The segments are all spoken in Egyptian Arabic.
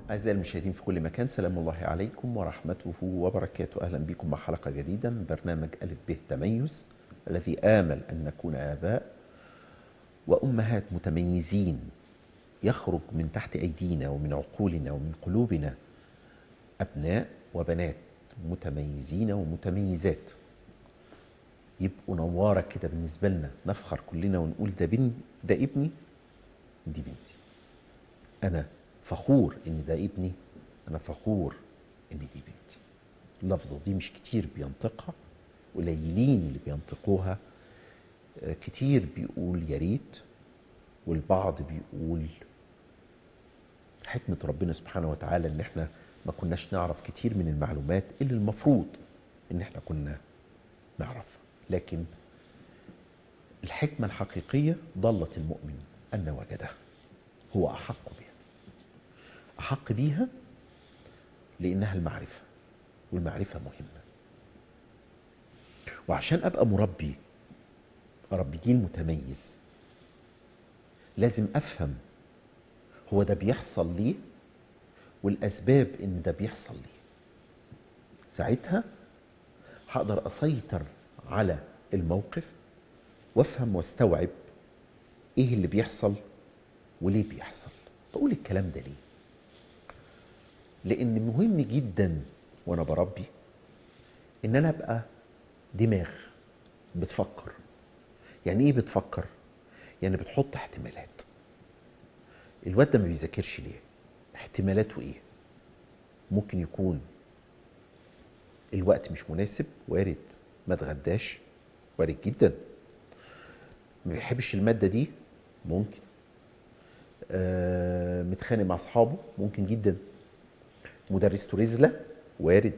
أعزائي المشاهدين في كل مكان سلام الله عليكم ورحمته وبركاته أهلا بكم مع حلقة جديدة من برنامج ألف به تميز الذي آمل أن نكون آباء وأمهات متميزين يخرج من تحت أيدينا ومن عقولنا ومن قلوبنا أبناء وبنات متميزين ومتميزات يبقوا نوارة كده بالنسبة لنا نفخر كلنا ونقول ده بن ده ابني دي بنتي أنا فخور إن ده ابني أنا فخور إن دي بنتي اللفظة دي مش كتير بينطقها قليلين اللي بينطقوها آه، كتير بيقول يا ريت والبعض بيقول حكمة ربنا سبحانه وتعالى إن إحنا ما كناش نعرف كتير من المعلومات اللي المفروض إن إحنا كنا نعرفها لكن الحكمة الحقيقية ضلت المؤمن أن وجدها هو أحق بها أحق بيها لأنها المعرفة والمعرفة مهمة وعشان أبقى مربي أربي جيل متميز لازم أفهم هو ده بيحصل ليه والأسباب إن ده بيحصل ليه ساعتها هقدر أسيطر على الموقف وافهم واستوعب ايه اللي بيحصل وليه بيحصل بقول الكلام ده ليه لان مهم جدا وانا بربي ان انا ابقى دماغ بتفكر يعني ايه بتفكر يعني بتحط احتمالات الواد ده ما بيذاكرش ليه احتمالاته ايه ممكن يكون الوقت مش مناسب وارد ما اتغداش وارد جدا ما بيحبش الماده دي ممكن آه متخانق مع اصحابه ممكن جدا مدرسته رزله وارد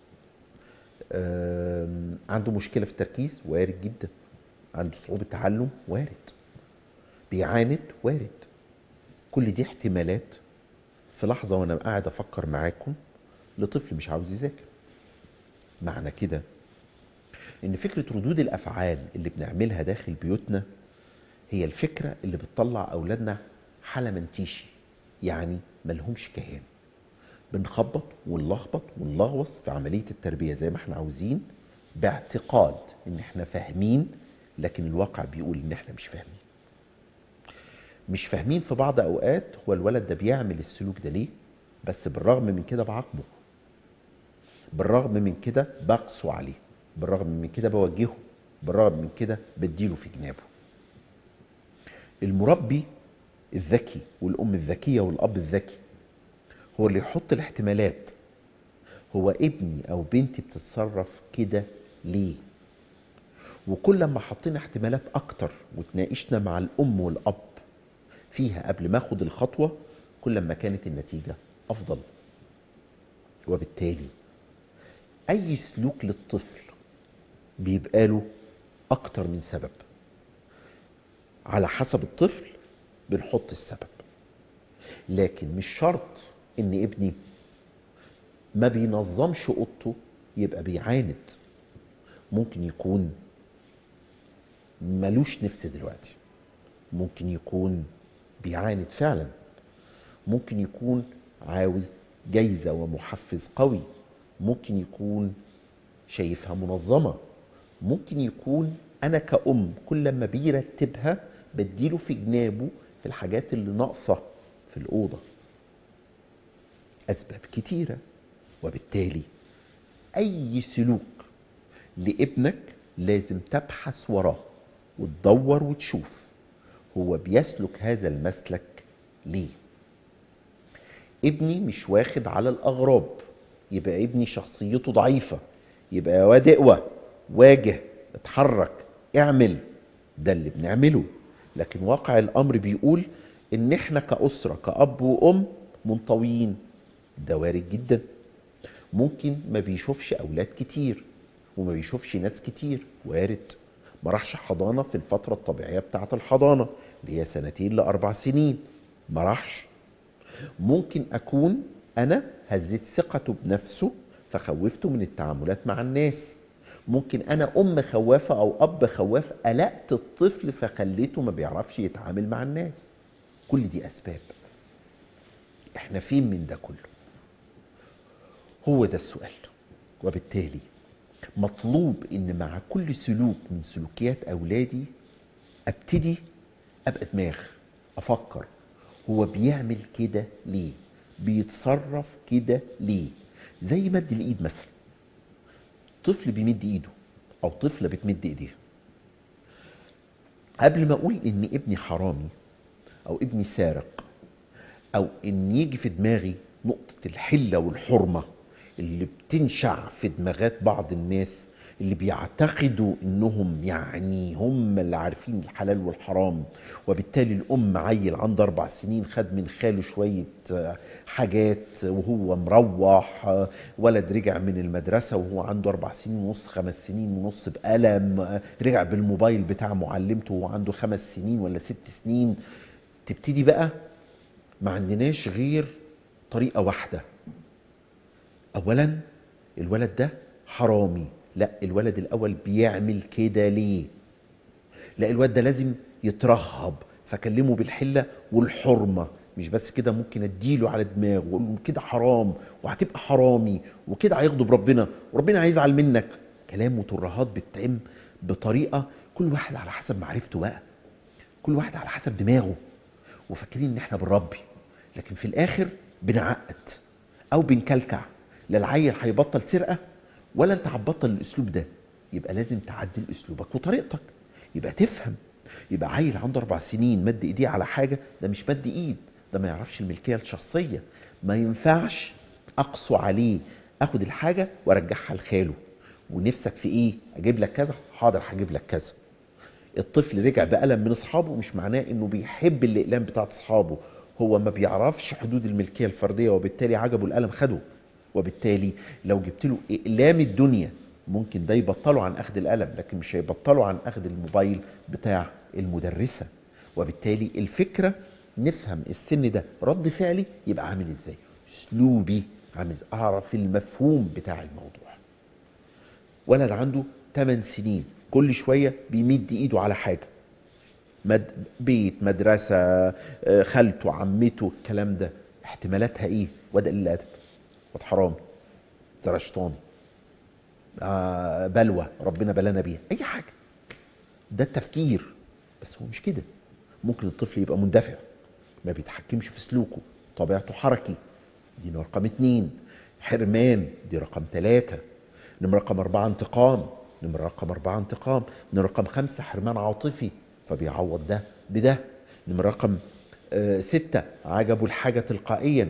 آه عنده مشكله في التركيز وارد جدا عنده صعوبه تعلم وارد بيعاند وارد كل دي احتمالات في لحظه وانا قاعد افكر معاكم لطفل مش عاوز يذاكر معنى كده ان فكره ردود الافعال اللي بنعملها داخل بيوتنا هي الفكره اللي بتطلع اولادنا حاله منتيشي يعني ملهمش كيان بنخبط ونلخبط ونلغوص في عمليه التربيه زي ما احنا عاوزين باعتقاد ان احنا فاهمين لكن الواقع بيقول ان احنا مش فاهمين مش فاهمين في بعض اوقات هو الولد ده بيعمل السلوك ده ليه بس بالرغم من كده بعاقبه بالرغم من كده بقسو عليه بالرغم من كده بوجهه بالرغم من كده بديله في جنابه المربي الذكي والام الذكيه والاب الذكي هو اللي يحط الاحتمالات هو ابني او بنتي بتتصرف كده ليه وكل ما حطينا احتمالات اكتر وتناقشنا مع الام والاب فيها قبل ما اخد الخطوه كل ما كانت النتيجه افضل وبالتالي اي سلوك للطفل بيبقى له اكتر من سبب على حسب الطفل بنحط السبب لكن مش شرط ان ابني ما بينظمش اوضته يبقى بيعاند ممكن يكون ملوش نفس دلوقتي ممكن يكون بيعاند فعلا ممكن يكون عاوز جايزة ومحفز قوي ممكن يكون شايفها منظمة ممكن يكون أنا كأم كل ما بيرتبها بديله في جنابه في الحاجات اللي ناقصة في الأوضة أسباب كتيرة وبالتالي أي سلوك لابنك لازم تبحث وراه وتدور وتشوف هو بيسلك هذا المسلك ليه ابني مش واخد على الأغراب يبقى ابني شخصيته ضعيفة يبقى يا واد اقوى واجه اتحرك اعمل ده اللي بنعمله لكن واقع الامر بيقول ان احنا كأسرة كأب وأم منطويين ده وارد جدا ممكن ما بيشوفش اولاد كتير وما بيشوفش ناس كتير وارد ما راحش حضانة في الفترة الطبيعية بتاعة الحضانة اللي هي سنتين لأربع سنين ما راحش ممكن أكون أنا هزيت ثقته بنفسه فخوفته من التعاملات مع الناس ممكن أنا أم خوافة أو أب خواف قلقت الطفل فخليته ما بيعرفش يتعامل مع الناس كل دي أسباب احنا فين من ده كله هو ده السؤال وبالتالي مطلوب ان مع كل سلوك من سلوكيات اولادي ابتدي ابقى دماغ افكر هو بيعمل كده ليه بيتصرف كده ليه زي مد الايد مثلا طفل بيمد ايده او طفله بتمد ايديها قبل ما اقول ان ابني حرامي او ابني سارق او ان يجي في دماغي نقطة الحلة والحرمة اللي بتنشع في دماغات بعض الناس اللي بيعتقدوا انهم يعني هم اللي عارفين الحلال والحرام وبالتالي الام عيل عنده اربع سنين خد من خاله شوية آه، حاجات وهو مروح آه، ولد رجع من المدرسة وهو عنده اربع سنين ونص خمس سنين ونص بقلم آه، رجع بالموبايل بتاع معلمته وهو عنده خمس سنين ولا ست سنين تبتدي بقى ما عندناش غير طريقة واحدة اولا الولد ده حرامي لا الولد الاول بيعمل كده ليه لا الولد ده لازم يترهب فكلمه بالحله والحرمه مش بس كده ممكن اديله على دماغه واقول له كده حرام وهتبقى حرامي وكده هيغضب ربنا وربنا هيزعل منك كلام وترهات بتتم بطريقه كل واحد على حسب معرفته بقى كل واحد على حسب دماغه وفاكرين ان احنا بنربي لكن في الاخر بنعقد او بنكلكع لا العيل هيبطل سرقه ولا انت هتبطل الاسلوب ده يبقى لازم تعدل اسلوبك وطريقتك يبقى تفهم يبقى عيل عنده اربع سنين مد ايديه على حاجه ده مش مد ايد ده ما يعرفش الملكيه الشخصيه ما ينفعش اقسو عليه اخد الحاجه وارجعها لخاله ونفسك في ايه اجيب لك كذا حاضر هجيب لك كذا الطفل رجع بقلم من اصحابه مش معناه انه بيحب الاقلام بتاعت اصحابه هو ما بيعرفش حدود الملكيه الفرديه وبالتالي عجبه القلم خده وبالتالي لو جبت له اقلام الدنيا ممكن ده يبطله عن اخذ القلم لكن مش هيبطله عن اخذ الموبايل بتاع المدرسه وبالتالي الفكره نفهم السن ده رد فعلي يبقى عامل ازاي اسلوبي عامل إزاي؟ اعرف المفهوم بتاع الموضوع ولد عنده 8 سنين كل شويه بيمد ايده على حاجه مد بيت مدرسه آه، خالته عمته الكلام ده احتمالاتها ايه وده قليل الادب واد حرامي زرشطاني آه بلوى ربنا بلانا بيها اي حاجه ده التفكير بس هو مش كده ممكن الطفل يبقى مندفع ما بيتحكمش في سلوكه طبيعته حركي دي رقم اتنين حرمان دي رقم ثلاثة نمرة رقم أربعة انتقام نمرة رقم أربعة انتقام نمرة رقم خمسة حرمان عاطفي فبيعوض ده بده نمرة رقم آه، ستة عجبه الحاجة تلقائيا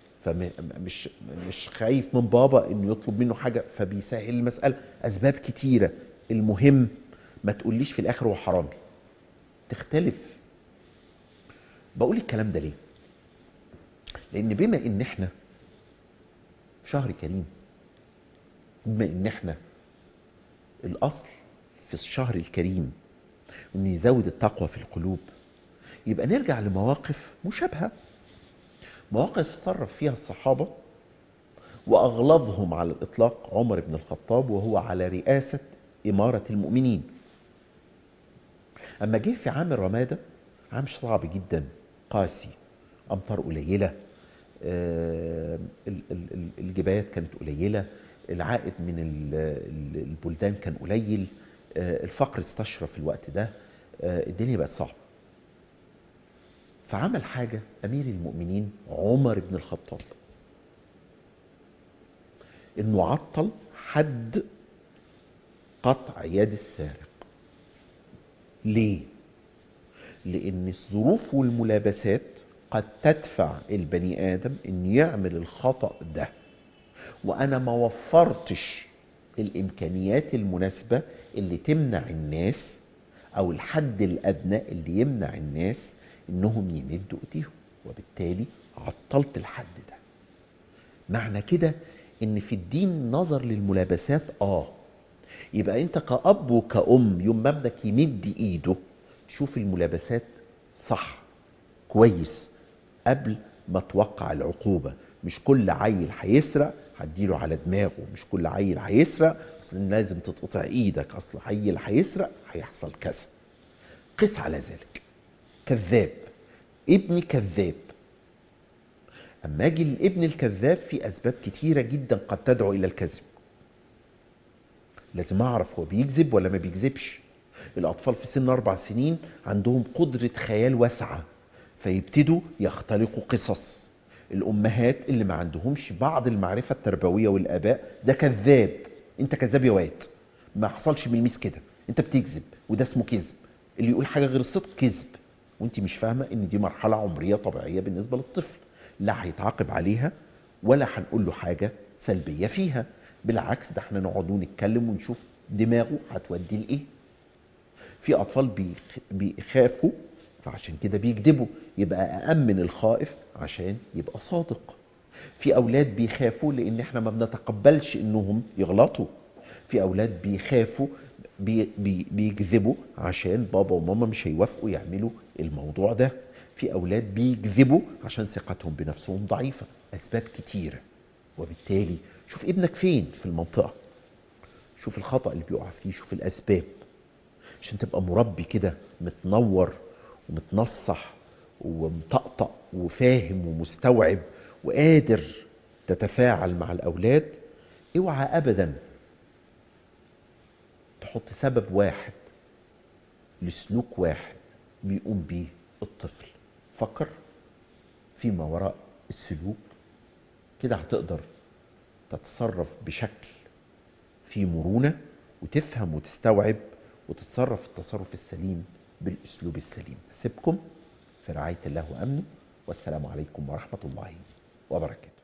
فمش مش خايف من بابا انه يطلب منه حاجه فبيسهل المساله اسباب كتيره المهم ما تقوليش في الاخر هو حرامي تختلف بقول الكلام ده ليه لان بما ان احنا في شهر كريم بما ان احنا الاصل في الشهر الكريم ان يزود التقوى في القلوب يبقى نرجع لمواقف مشابهه مواقف تصرف فيها الصحابة وأغلظهم على الإطلاق عمر بن الخطاب وهو على رئاسة إمارة المؤمنين أما جه في عام الرمادة عام صعب جدا قاسي أمطار قليلة آه، ال- ال- ال- الجبايات كانت قليلة العائد من ال- ال- البلدان كان قليل آه، الفقر استشرى في الوقت ده آه، الدنيا بقت صعبة فعمل حاجة أمير المؤمنين عمر بن الخطاب إنه عطل حد قطع يد السارق ليه؟ لأن الظروف والملابسات قد تدفع البني آدم إن يعمل الخطأ ده وأنا ما وفرتش الإمكانيات المناسبة اللي تمنع الناس أو الحد الأدنى اللي يمنع الناس إنهم يمدوا إيديهم وبالتالي عطلت الحد ده معنى كده إن في الدين نظر للملابسات آه يبقى أنت كأب وكأم يوم ما ابنك يمد إيده تشوف الملابسات صح كويس قبل ما توقع العقوبة مش كل عيل هيسرق هديله على دماغه مش كل عيل هيسرق اصل لازم تتقطع ايدك اصل عيل هيسرق هيحصل كذا قس على ذلك كذاب ابني كذاب اما اجي الابن الكذاب في اسباب كتيره جدا قد تدعو الى الكذب لازم اعرف هو بيكذب ولا ما بيكذبش الاطفال في سن اربع سنين عندهم قدره خيال واسعه فيبتدوا يختلقوا قصص الامهات اللي ما عندهمش بعض المعرفه التربويه والاباء ده كذاب انت كذاب يا واد ما حصلش بالميس كده انت بتكذب وده اسمه كذب اللي يقول حاجه غير الصدق كذب وانت مش فاهمه ان دي مرحله عمريه طبيعيه بالنسبه للطفل لا هيتعاقب عليها ولا هنقول له حاجه سلبيه فيها بالعكس ده احنا نقعد نتكلم ونشوف دماغه هتودي لايه في اطفال بيخ- بيخافوا فعشان كده بيكذبوا يبقى أأمن الخائف عشان يبقى صادق في أولاد بيخافوا لأن احنا ما بنتقبلش إنهم يغلطوا في أولاد بيخافوا بي بي بيكذبوا عشان بابا وماما مش هيوافقوا يعملوا الموضوع ده في أولاد بيكذبوا عشان ثقتهم بنفسهم ضعيفة أسباب كتيرة وبالتالي شوف ابنك فين في المنطقة شوف الخطأ اللي بيقع فيه شوف الأسباب عشان تبقى مربي كده متنور ومتنصح ومطقطق وفاهم ومستوعب وقادر تتفاعل مع الأولاد اوعى أبدا تحط سبب واحد لسلوك واحد بيقوم بيه الطفل فكر فيما وراء السلوك كده هتقدر تتصرف بشكل فيه مرونة وتفهم وتستوعب وتتصرف التصرف السليم بالاسلوب السليم اسيبكم في رعايه الله وامنه والسلام عليكم ورحمه الله وبركاته